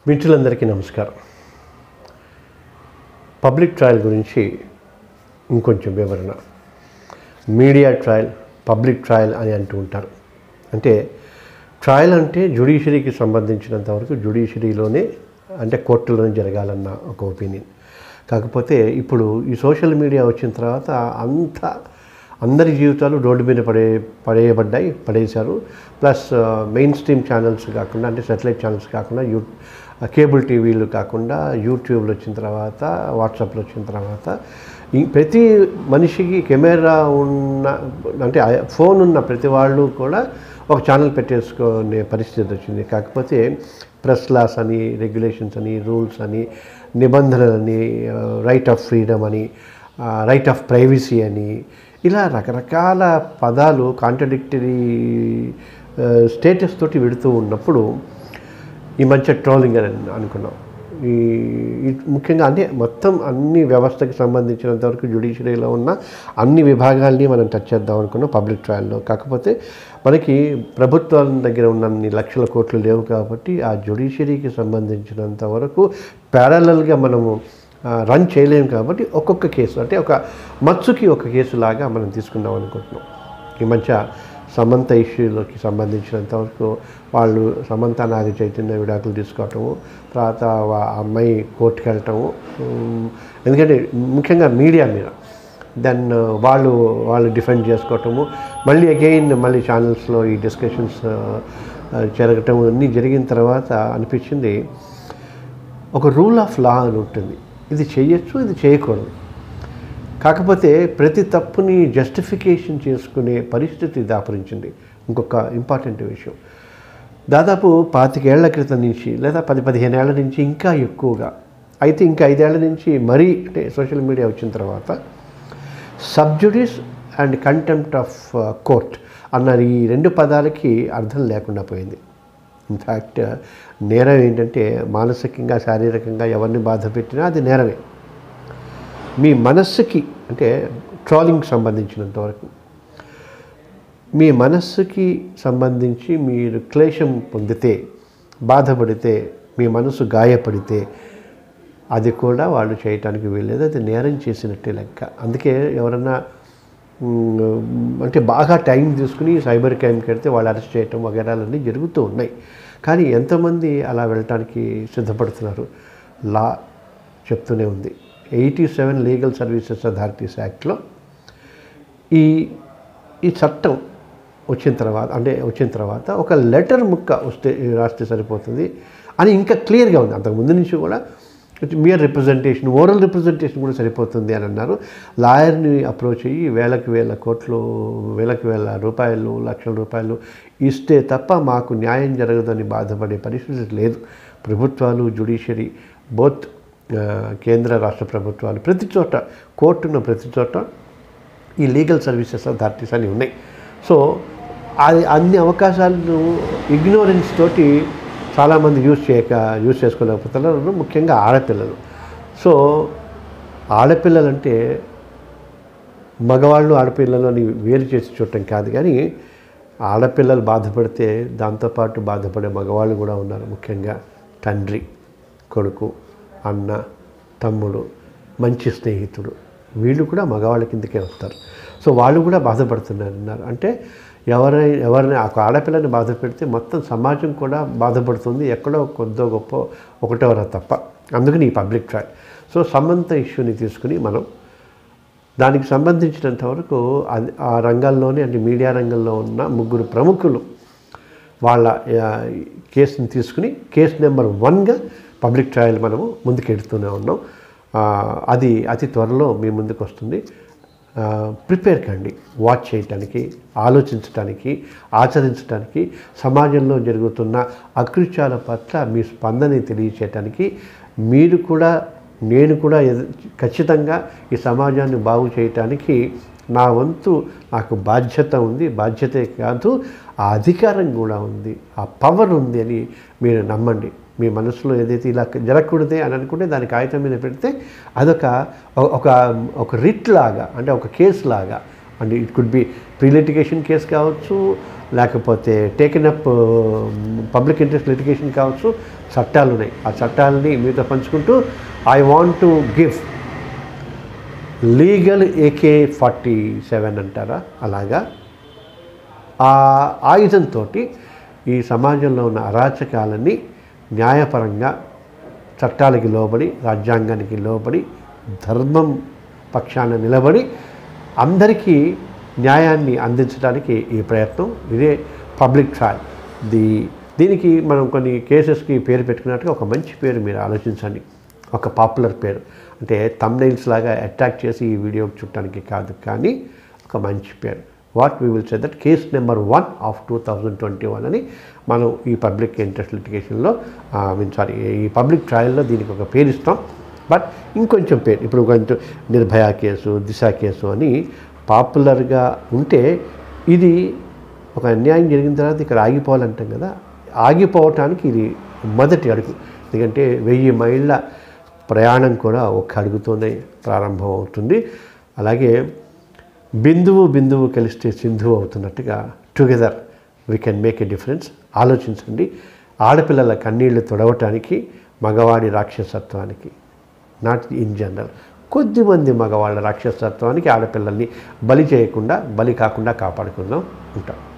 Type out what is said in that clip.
మిత్రులందరికీ నమస్కారం public trial గురించి ఇంకొంచెం వివరణ మీడియా ట్రయల్ పబ్లిక్ ట్రయల్ అని అంటూ ఉంటారు అంటే ట్రయల్ అంటే జ్యుడిషియరీకి సంబంధించినంత వరకు జ్యుడిషియరీలోనే అంటే కోర్టులోనే జరగాలన్న ఒక ఒపీనియన్ కాకపోతే ఇప్పుడు ఈ సోషల్ మీడియా వచ్చిన తర్వాత అంత అందరి జీవితాలు రోడ్డు మీద పడే పడేయబడ్డాయి పడేశారు ప్లస్ మెయిన్ స్ట్రీమ్ ఛానల్స్ కాకుండా అంటే సెటిలైట్ ఛానల్స్ కాకుండా యూ కేబుల్ టీవీలు కాకుండా యూట్యూబ్లు వచ్చిన తర్వాత వాట్సాప్లు వచ్చిన తర్వాత ఈ ప్రతి మనిషికి కెమెరా ఉన్న అంటే ఆ ఫోన్ ఉన్న ప్రతి వాళ్ళు కూడా ఒక ఛానల్ పెట్టేసుకునే పరిస్థితి వచ్చింది కాకపోతే ప్రెస్ లాస్ అని రెగ్యులేషన్స్ అని రూల్స్ అని నిబంధనలని రైట్ ఆఫ్ ఫ్రీడమ్ అని రైట్ ఆఫ్ ప్రైవసీ అని ఇలా రకరకాల పదాలు కాంట్రడిక్టరీ స్టేటస్ తోటి వెడుతూ ఉన్నప్పుడు ఈ మధ్య ట్రోలింగ్ అని అనుకున్నాం ఈ ఈ ముఖ్యంగా అంటే మొత్తం అన్ని వ్యవస్థకి సంబంధించినంత వరకు జ్యుడిషియరీలో ఉన్న అన్ని విభాగాల్ని మనం టచ్ చేద్దాం అనుకున్నాం పబ్లిక్ ట్రయల్లో కాకపోతే మనకి ప్రభుత్వాల దగ్గర ఉన్న అన్ని లక్షల కోట్లు లేవు కాబట్టి ఆ జ్యుడిషియరీకి సంబంధించినంత వరకు ప్యారలల్గా మనము రన్ చేయలేము కాబట్టి ఒక్కొక్క కేసు అంటే ఒక మత్సుకి ఒక కేసు లాగా మనం తీసుకుందాం అనుకుంటున్నాం ఈ మధ్య సమంత ఇష్యూలోకి సంబంధించినంత వరకు వాళ్ళు సమంత నాగ చైతన్య విడాకులు తీసుకోవటము తర్వాత ఆ అమ్మాయి కోర్టుకు వెళ్ళటము ఎందుకంటే ముఖ్యంగా మీడియా మీద దెన్ వాళ్ళు వాళ్ళు డిఫెండ్ చేసుకోవటము మళ్ళీ అగైన్ మళ్ళీ ఛానల్స్లో ఈ డిస్కషన్స్ జరగటం అన్నీ జరిగిన తర్వాత అనిపించింది ఒక రూల్ ఆఫ్ లా అని ఉంటుంది ఇది చేయొచ్చు ఇది చేయకూడదు కాకపోతే ప్రతి తప్పుని జస్టిఫికేషన్ చేసుకునే పరిస్థితి దాపరించింది ఇంకొక ఇంపార్టెంట్ విషయం దాదాపు పాతికేళ్ల క్రితం నుంచి లేదా పది పదిహేను ఏళ్ల నుంచి ఇంకా ఎక్కువగా అయితే ఇంకా ఐదేళ్ల నుంచి మరీ అంటే సోషల్ మీడియా వచ్చిన తర్వాత sub judice and contempt of court అన్న ఈ రెండు పదాలకి అర్థం లేకుండా పోయింది ఇన్ఫ్యాక్ట్ నేరం ఏంటంటే మానసికంగా శారీరకంగా ఎవరిని బాధ పెట్టినా అది నేరమే మీ మనస్సుకి అంటే ట్రాలింగ్ సంబంధించినంత వరకు మీ మనస్సుకి సంబంధించి మీరు క్లేశం పొందితే బాధపడితే మీ మనసు గాయపడితే అది కూడా వాళ్ళు చేయటానికి వీల్లేదు అది నేరం చేసినట్టే లెక్క అందుకే ఎవరన్నా అంటే బాగా టైం తీసుకుని సైబర్ క్రైమ్కి వెళ్తే వాళ్ళు అరెస్ట్ చేయటం వగేరాలన్నీ జరుగుతూ ఉన్నాయి కానీ ఎంతమంది అలా వెళ్ళటానికి సిద్ధపడుతున్నారు లా చెప్తూనే ఉంది eighty seven legal services authorities యాక్ట్లో ఈ ఈ చట్టం వచ్చిన తర్వాత అంటే వచ్చిన తర్వాత ఒక లెటర్ ముక్క వస్తే రాస్తే సరిపోతుంది అని ఇంకా క్లియర్గా ఉంది అంతకు ముందు నుంచి కూడా మియర్ రిప్రజెంటేషన్ ఓరల్ రిప్రజెంటేషన్ కూడా సరిపోతుంది అని అన్నారు లాయర్ని అప్రోచ్ అయ్యి వేలకు వేల కోట్లు వేలకు వేల రూపాయలు లక్షల రూపాయలు ఇస్తే తప్ప మాకు న్యాయం జరగదని బాధపడే పరిస్థితి లేదు ప్రభుత్వాలు జ్యుడిషియరీ బోత్ కేంద్ర రాష్ట్ర ప్రభుత్వాలు ప్రతి చోట కోర్టున్న ప్రతి చోట ఈ లీగల్ సర్వీసెస్ అథారిటీస్ అని ఉన్నాయి సో అది అన్ని అవకాశాలను ఇగ్నోరెన్స్ తోటి చాలామంది యూజ్ చేయక యూజ్ చేసుకోలేకపోతున్నారు ముఖ్యంగా ఆడపిల్లలు సో ఆడపిల్లలంటే మగవాళ్ళు ఆడపిల్లలు అని వేరు చేసి చూడటం కాదు కానీ ఆడపిల్లలు బాధపడితే దాంతోపాటు బాధపడే మగవాళ్ళు కూడా ఉన్నారు ముఖ్యంగా తండ్రి కొడుకు అన్న తమ్ముడు మంచి స్నేహితుడు వీళ్ళు కూడా మగవాళ్ళ కిందకే వస్తారు సో వాళ్ళు కూడా బాధపడుతున్నారు అన్నారు అంటే ఎవరైనా ఎవరిని ఒక ఆడపిల్లని బాధ పెడితే మొత్తం సమాజం కూడా బాధపడుతుంది ఎక్కడో కొద్దో గొప్ప ఒకటోరా తప్ప అందుకని ఈ పబ్లిక్ ట్రయల్ సో సమంత ఇష్యూని తీసుకుని మనం దానికి సంబంధించినంత వరకు ఆ రంగాల్లోనే అంటే మీడియా రంగంలో ఉన్న ముగ్గురు ప్రముఖులు వాళ్ళ కేసుని తీసుకుని కేసు నెంబర్ వన్గా పబ్లిక్ ట్రయల్ మనము ముందుకెడుతూనే ఉన్నాం అది అతి త్వరలో మీ ముందుకు వస్తుంది ప్రిపేర్ కండి వాచ్ చేయటానికి ఆలోచించటానికి ఆచరించడానికి సమాజంలో జరుగుతున్న అకృత్యాల పట్ల మీ స్పందని తెలియచేయటానికి మీరు కూడా నేను కూడా ఖచ్చితంగా ఈ సమాజాన్ని బాగు చేయటానికి నా వంతు నాకు బాధ్యత ఉంది బాధ్యతే కాదు ఆ అధికారం కూడా ఉంది ఆ పవర్ ఉంది అని మీరు నమ్మండి మీ మనసులో ఏదైతే ఇలా జరగకూడదే అని అనుకుంటే దాని కాగితం మీద పెడితే అదొక ఒక ఒక రిట్ లాగా అంటే ఒక కేసు లాగా and it could be pre litigation case కావచ్చు లేకపోతే taken up public interest litigation కావచ్చు చట్టాలు ఉన్నాయి ఆ చట్టాలని మీతో పంచుకుంటూ I want to give legal AK forty seven అంటారా అలాగా ఆ ఆయుధంతో ఈ సమాజంలో ఉన్న అరాచకాలని న్యాయపరంగా చట్టాలకి లోబడి రాజ్యాంగానికి లోబడి ధర్మం పక్షాన నిలబడి అందరికీ న్యాయాన్ని అందించడానికి ఈ ప్రయత్నం ఇదే పబ్లిక్ ట్రయల్ ది దీనికి మనం కొన్ని కేసెస్కి పేరు పెట్టుకున్నట్టుగా ఒక మంచి పేరు మీరు ఆలోచించండి ఒక పాపులర్ పేరు అంటే తమ్నైల్స్ లాగా అటాక్ చేసి ఈ వీడియో చుట్టానికి కాదు కానీ ఒక మంచి పేరు what we will say that case number one of two thousand twenty one అని మనం ఈ పబ్లిక్ ఇంట్రెస్ట్ లిటిగేషన్లో మీన్ సారీ ఈ పబ్లిక్ ట్రయల్లో దీనికి ఒక పేరు ఇస్తాం బట్ ఇంకొంచెం పేరు ఇప్పుడు కొంచెం నిర్భయ కేసు దిశ కేసు అని పాపులర్గా ఉంటే ఇది ఒక అన్యాయం జరిగిన తర్వాత ఇక్కడ ఆగిపోవాలంటాం కదా ఆగిపోవటానికి ఇది మొదటి అడుగు ఎందుకంటే వెయ్యి మైళ్ళ ప్రయాణం కూడా ఒక్క అడుగుతోనే ప్రారంభం అవుతుంది అలాగే బిందువు బిందువు కలిస్తే సింధువు అవుతున్నట్టుగా together we can make a difference ఆలోచించండి ఆడపిల్లల కన్నీళ్లు తొడవటానికి మగవాడి రాక్షసత్వానికి నాట్ ఇన్ జనరల్ కొద్దిమంది మగవాళ్ళ రాక్షసత్వానికి ఆడపిల్లల్ని బలి చేయకుండా బలి కాకుండా కాపాడుకుందాం ఉంటాం